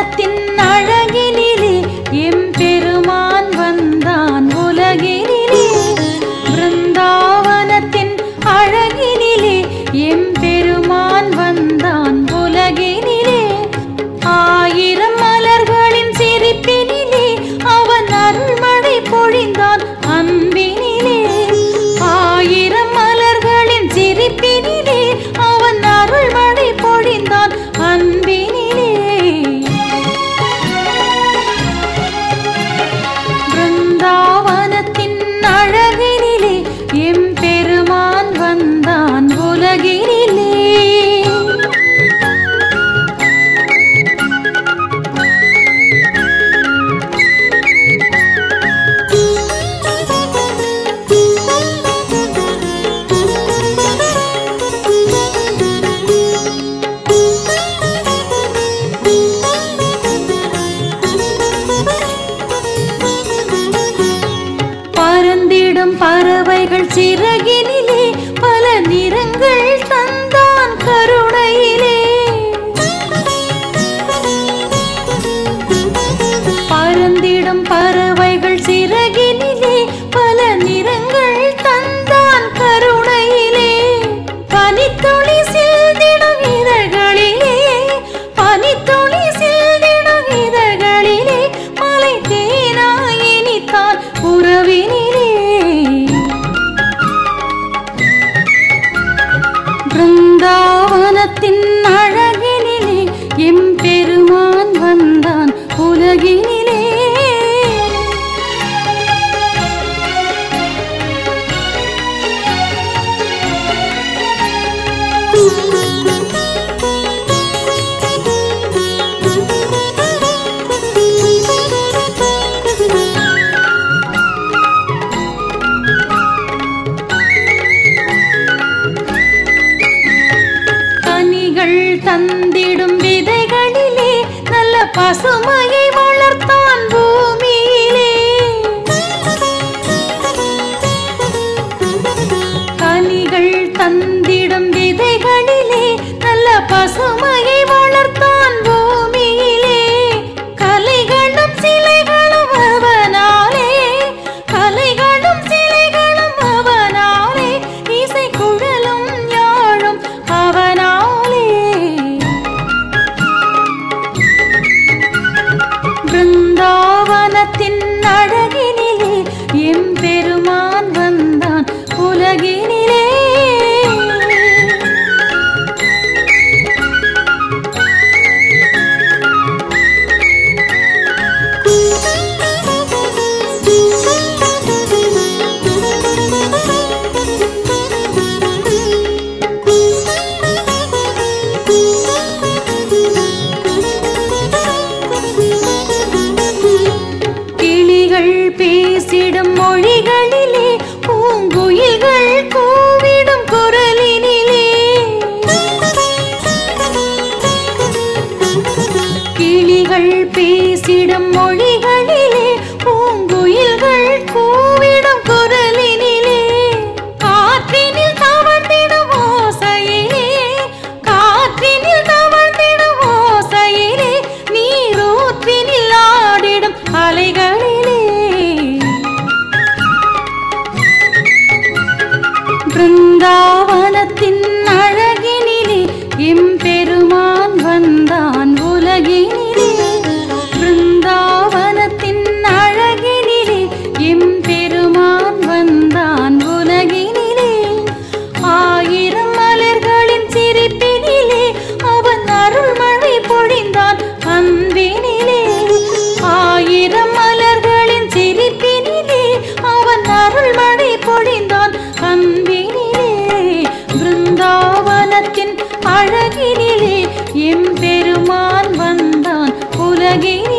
பிருந்தாவனத்தின் அழகினிலே எம்பெருமான் வந்தான் உலகினிலே பிருந்தாவனத்தின் அழகினிலே எம்பெருமான் வந்தான் உலகினிலே ஆயிரம் மலர்களின் சிரிப்பினிலே அவன் அருள்மழை பொழிந்தான் அன்பினிலே ஆயிரம் மலர்களின் சிரிப்பினிலே அவன் அருள்மழை பொழிந்தான் அன்பினிலே பிருந்தாவனத்தின் அழகினிலே எம்பெருமான் வந்தான் உலகினிலே பறந்திடும் பறவைகள் சிறகினிலே பல நிறங்கள் தந்தான் கருணையிலே பறந்திடும் பறவைகள் சிறகினிலே பல நிறங்கள் தந்தான் கருணையிலே பனித்துளி சிந்திடும் இதழ்களிலே பனித்துளி சிந்திடும் இதழ்களிலே மலை தேனாயினித்தான் உறவினிலே பிருந்தாவனத்தின் அழகினிலே எம்பெருமான் வந்தான் உலகினிலே கனிகள் தந்திடும் விதைகளிலே நல்ல பசுமையை வளர்த்தான் பூமியிலே கனிகள் தந்திடும் விதைகளிலே நல்ல பசுமையை வளர்த்தான் பூமியிலே கலைகளும் சிலைகளும் அவனாலே கலைகளும் சிலைகளும் அவனாலே இசை குழலும் யாழும் அவனாலே பிருந்தாவனத்தின் அழகினிலே எம்பெருமான் வந்தான் உலகினிலே கிளிகள் பேசிடும் மொழிகளிலே பூங்குயில்கள் கூவிடும் குரலினிலே கிளிகள் பேசிடும் மொழிகளிலே பூங்குயில்கள் கூவிடும் குரலினிலே காற்றினில் தவழ்ந்திடும் ஓசையிலே காற்றினில் தவழ்ந்திடும் ஓசையிலே நீரூற்றினில் ஆடிடும் அலைகளிலே பிருந்தாவனத்தின் அழகினிலே எம்பெருமான் வந்தான் உலகினிலே பிருந்தாவனத்தின் அழகினிலே எம்பெருமான் வந்தான் உலகினிலே ஆயிரம் மலர்களின் சிரிப்பினிலே அவன் அருள்மழை பொழிந்தான் அன்பினிலே ஆயிரம் மலர்களின் சிரிப்பினிலே அவன் அருள்மழை பொழிந்தான் அன்பினிலே பிருந்தாவனத்தின் அழகினிலே எம்பெருமான் வந்தான் உலகினிலே